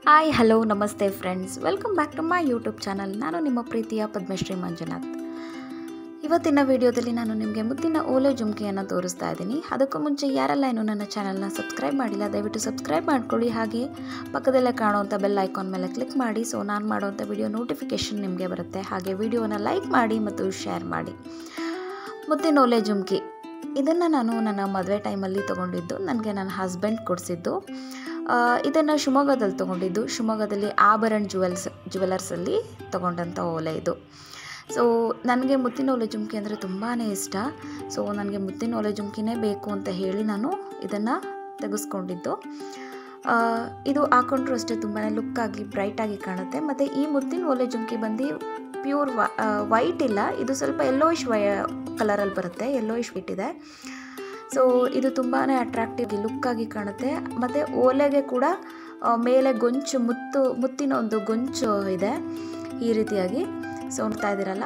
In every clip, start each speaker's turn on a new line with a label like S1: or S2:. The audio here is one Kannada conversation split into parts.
S1: ಹಾಯ್ ಹಲೋ ನಮಸ್ತೆ friends welcome back to my YouTube channel ನಾನು ನಿಮ್ಮ ಪ್ರೀತಿಯ ಪದ್ಮಶ್ರೀ ಮಂಜುನಾಥ್ ಇವತ್ತಿನ ವಿಡಿಯೋದಲ್ಲಿ ನಾನು ನಿಮಗೆ ಮುತ್ತಿನ ಓಲೆ ಜುಮ್ಕಿಯನ್ನು ತೋರಿಸ್ತಾ ಇದ್ದೀನಿ ಅದಕ್ಕೂ ಮುಂಚೆ ಯಾರೆಲ್ಲ ಏನು ನನ್ನ ಚಾನಲ್ನ ಸಬ್ಸ್ಕ್ರೈಬ್ ಮಾಡಿಲ್ಲ ದಯವಿಟ್ಟು ಸಬ್ಸ್ಕ್ರೈಬ್ ಮಾಡ್ಕೊಳ್ಳಿ ಹಾಗೆ ಪಕ್ಕದಲ್ಲೇ ಕಾಣುವಂಥ ಬೆಲ್ ಐಕಾನ್ ಮೇಲೆ ಕ್ಲಿಕ್ ಮಾಡಿ ಸೊ ನಾನು ಮಾಡುವಂಥ ವಿಡಿಯೋ ನೋಟಿಫಿಕೇಷನ್ ನಿಮಗೆ ಬರುತ್ತೆ ಹಾಗೆ ವಿಡಿಯೋನ ಲೈಕ್ ಮಾಡಿ ಮತ್ತು ಶೇರ್ ಮಾಡಿ ಮುತ್ತಿನ ಓಲೆ ಜುಮ್ಕಿ ಇದನ್ನು ನಾನು ನನ್ನ ಮದುವೆ ಟೈಮಲ್ಲಿ ತೊಗೊಂಡಿದ್ದು ನನಗೆ ನನ್ನ ಹಸ್ಬೆಂಡ್ ಕೊಡಿಸಿದ್ದು ಇದನ್ನು ಶಿವಮೊಗ್ಗದಲ್ಲಿ ತೊಗೊಂಡಿದ್ದು ಶಿವಮೊಗ್ಗದಲ್ಲಿ ಆಭರಣ್ ಜುವೆಲ್ಸ್ ಜುವೆಲರ್ಸಲ್ಲಿ ತೊಗೊಂಡಂಥ ಓಲೆ ಇದು ಸೊ ನನಗೆ ಮುತ್ತಿನ ಓಲೆ ಜುಮ್ಕಿ ಅಂದರೆ ತುಂಬಾ ಇಷ್ಟ ಸೊ ನನಗೆ ಮುತ್ತಿನ ಓಲೆ ಜುಮ್ಕಿನೇ ಬೇಕು ಅಂತ ಹೇಳಿ ನಾನು ಇದನ್ನು ತೆಗೆಸ್ಕೊಂಡಿದ್ದು ಆ, ಇದು ಹಾಕೊಂಡ್ರು ಅಷ್ಟೇ ತುಂಬಾ ಲುಕ್ಕಾಗಿ ಬ್ರೈಟಾಗಿ ಕಾಣುತ್ತೆ ಮತ್ತು ಈ ಮುತ್ತಿನ ಓಲೆ ಜುಮ್ಕಿ ಬಂದು ಪ್ಯೂರ್ ವೈಟ್ ಇಲ್ಲ ಇದು ಸ್ವಲ್ಪ ಯೆಲ್ಲೋಯಿಶ್ ವೈ ಕಲರಲ್ಲಿ ಬರುತ್ತೆ ಯೆಲ್ಲೋಯಿಶ್ ವೈಟ್ ಇದೆ ಸೊ ಇದು ತುಂಬಾ ಅಟ್ರಾಕ್ಟಿವ್ ಲುಕ್ಕಾಗಿ ಕಾಣುತ್ತೆ ಮತ್ತು ಓಲೆಗೆ ಕೂಡ ಆ, ಮೇಲೆ ಗೊಂಚು ಮುತ್ತು ಮುತ್ತಿನ ಒಂದು ಗೊಂಚು ಇದೆ ಈ ರೀತಿಯಾಗಿ ಸೊ ನೋಡ್ತಾ ಇದ್ದೀರಲ್ಲ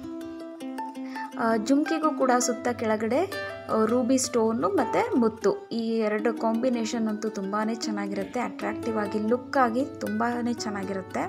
S1: ಆ, ಜುಮ್ಕಿಗೂ ಕೂಡ ಸುತ್ತ ಕೆಳಗಡೆ ಆ, ರೂಬಿ ಸ್ಟೋನು ಮತ್ತು ಮುತ್ತು ಈ ಎರಡು ಕಾಂಬಿನೇಷನ್ ಅಂತೂ ತುಂಬಾ ಚೆನ್ನಾಗಿರುತ್ತೆ ಅಟ್ರಾಕ್ಟಿವ್ ಆಗಿ ಲುಕ್ಕಾಗಿ ತುಂಬಾ ಚೆನ್ನಾಗಿರುತ್ತೆ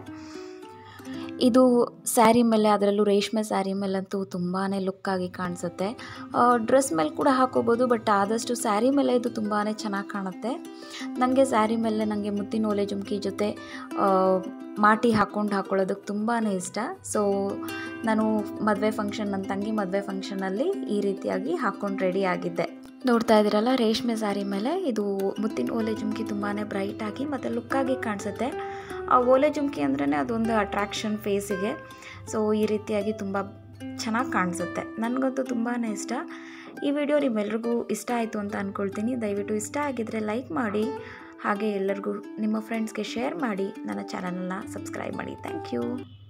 S1: ಇದು ಸ್ಯಾರಿ ಮೇಲೆ ಅದರಲ್ಲೂ ರೇಷ್ಮೆ ಸ್ಯಾರಿ ಮೇಲಂತೂ ತುಂಬಾ ಲುಕ್ಕಾಗಿ ಕಾಣಿಸುತ್ತೆ ಡ್ರೆಸ್ ಮೇಲೆ ಕೂಡ ಹಾಕೋಬೋದು ಬಟ್ ಆದಷ್ಟು ಸ್ಯಾರಿ ಮೇಲೆ ಇದು ತುಂಬಾ ಚೆನ್ನಾಗಿ ಕಾಣುತ್ತೆ ನನಗೆ ಸ್ಯಾರಿ ಮೇಲೆ ನನಗೆ ಮುತ್ತಿನ ಓಲೆ ಜುಮ್ಕಿ ಜೊತೆ ಆ, ಮಾಟಿ ಹಾಕ್ಕೊಂಡು ಹಾಕೊಳ್ಳೋದಕ್ಕೆ ತುಂಬಾ ಇಷ್ಟ ಸೊ ನಾನು ಮದುವೆ ಫಂಕ್ಷನ್ ನನ್ನ ತಂಗಿ ಮದುವೆ ಫಂಕ್ಷನಲ್ಲಿ ಈ ರೀತಿಯಾಗಿ ಹಾಕ್ಕೊಂಡು ರೆಡಿ ಆಗಿದ್ದೆ ನೋಡ್ತಾ ಇದ್ದೀರಲ್ಲ ರೇಷ್ಮೆ ಸ್ಯಾರಿ ಮೇಲೆ ಇದು ಮುತ್ತಿನ ಓಲೆ ಜುಮ್ಕಿ ತುಂಬಾ ಬ್ರೈಟಾಗಿ ಮತ್ತು ಲುಕ್ಕಾಗಿ ಕಾಣಿಸುತ್ತೆ ಆ ಓಲೆ ಜುಮ್ಕಿ ಅಂದ್ರೇ ಅದೊಂದು ಅಟ್ರಾಕ್ಷನ್ ಫೇಸಿಗೆ ಸೊ ಈ ರೀತಿಯಾಗಿ ತುಂಬ ಚೆನ್ನಾಗಿ ಕಾಣಿಸುತ್ತೆ ನನಗಂತೂ ತುಂಬಾ ಇಷ್ಟ ಈ ವಿಡಿಯೋ ನಿಮ್ಮೆಲ್ರಿಗೂ ಇಷ್ಟ ಆಯಿತು ಅಂತ ಅಂದ್ಕೊಳ್ತೀನಿ ದಯವಿಟ್ಟು ಇಷ್ಟ ಆಗಿದ್ದರೆ ಲೈಕ್ ಮಾಡಿ ಹಾಗೆ ಎಲ್ಲರಿಗೂ ನಿಮ್ಮ ಫ್ರೆಂಡ್ಸ್ಗೆ ಶೇರ್ ಮಾಡಿ ನನ್ನ ಚಾನಲನ್ನು ಸಬ್ಸ್ಕ್ರೈಬ್ ಮಾಡಿ ಥ್ಯಾಂಕ್ ಯು